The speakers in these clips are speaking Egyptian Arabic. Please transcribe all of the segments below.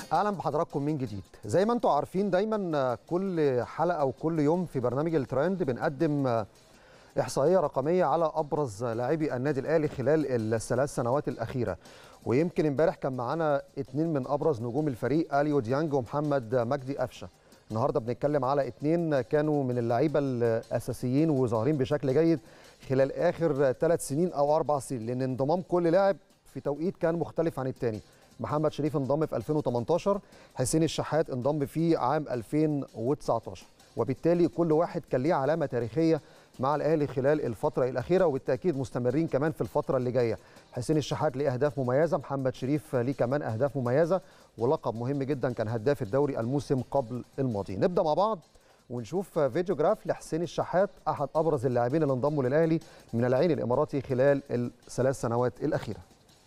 اهلا بحضراتكم من جديد زي ما انتم عارفين دايما كل حلقه وكل يوم في برنامج الترند بنقدم احصائيه رقميه على ابرز لاعبي النادي الاهلي خلال الثلاث سنوات الاخيره ويمكن امبارح كان معانا اثنين من ابرز نجوم الفريق اليو ديانج ومحمد مجدي قفشه النهارده بنتكلم على اثنين كانوا من اللعيبه الاساسيين وظاهرين بشكل جيد خلال اخر ثلاث سنين او اربع سنين لان انضمام كل لاعب في توقيت كان مختلف عن الثاني محمد شريف انضم في 2018 حسين الشحات انضم في عام 2019 وبالتالي كل واحد كان ليه علامه تاريخيه مع الاهلي خلال الفتره الاخيره وبالتاكيد مستمرين كمان في الفتره اللي جايه حسين الشحات ليه اهداف مميزه محمد شريف ليه كمان اهداف مميزه ولقب مهم جدا كان هداف الدوري الموسم قبل الماضي نبدا مع بعض ونشوف فيديو جراف لحسين الشحات احد ابرز اللاعبين اللي انضموا للاهلي من العين الاماراتي خلال الثلاث سنوات الاخيره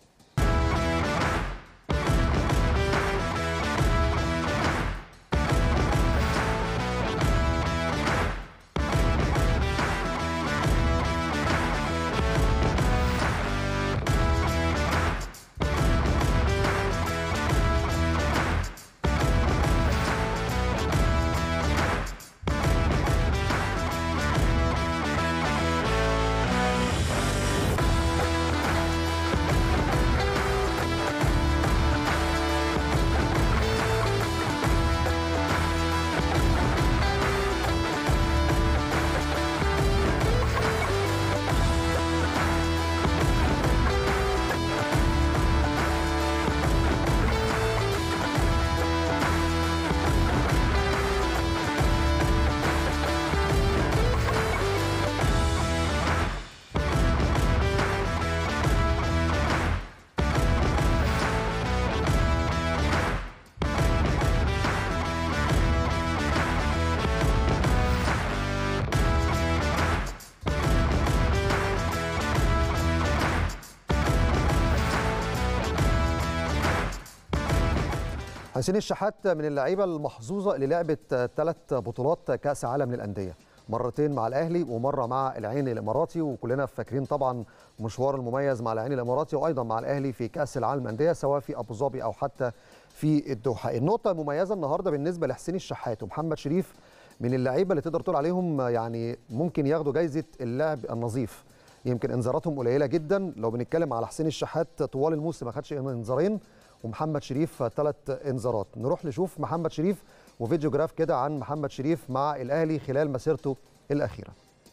حسين الشحات من اللعيبه المحظوظه اللي لعبت ثلاث بطولات كاس عالم للانديه مرتين مع الاهلي ومره مع العين الاماراتي وكلنا فاكرين طبعا مشوار المميز مع العين الاماراتي وايضا مع الاهلي في كاس العالم للانديه سواء في ابو ظبي او حتى في الدوحه النقطه المميزه النهارده بالنسبه لحسين الشحات ومحمد شريف من اللعيبه اللي تقدر تقول عليهم يعني ممكن ياخدوا جايزه اللاعب النظيف يمكن انذاراتهم قليله جدا لو بنتكلم على حسين الشحات طوال الموسم ما خدش انذارين ومحمد شريف ثلاث انذارات نروح نشوف محمد شريف وفيديو جراف كده عن محمد شريف مع الاهلي خلال مسيرته الاخيره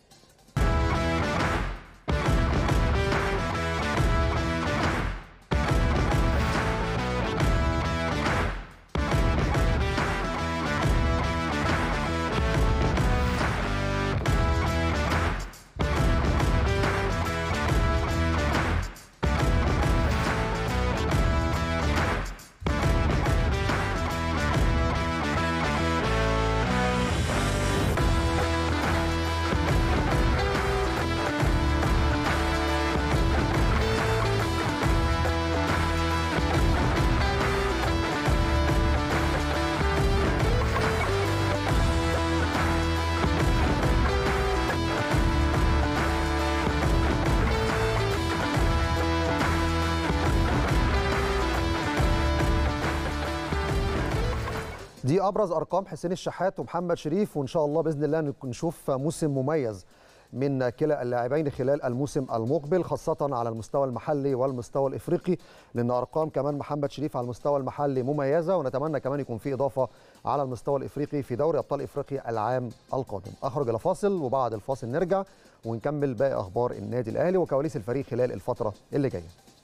دي ابرز ارقام حسين الشحات ومحمد شريف وان شاء الله باذن الله نشوف موسم مميز من كلا اللاعبين خلال الموسم المقبل خاصة على المستوى المحلي والمستوى الإفريقي لأن أرقام كمان محمد شريف على المستوى المحلي مميزة ونتمنى كمان يكون في إضافة على المستوى الإفريقي في دوري أبطال إفريقيا العام القادم أخرج إلى فاصل وبعد الفاصل نرجع ونكمل باقي أخبار النادي الأهلي وكواليس الفريق خلال الفترة اللي جاية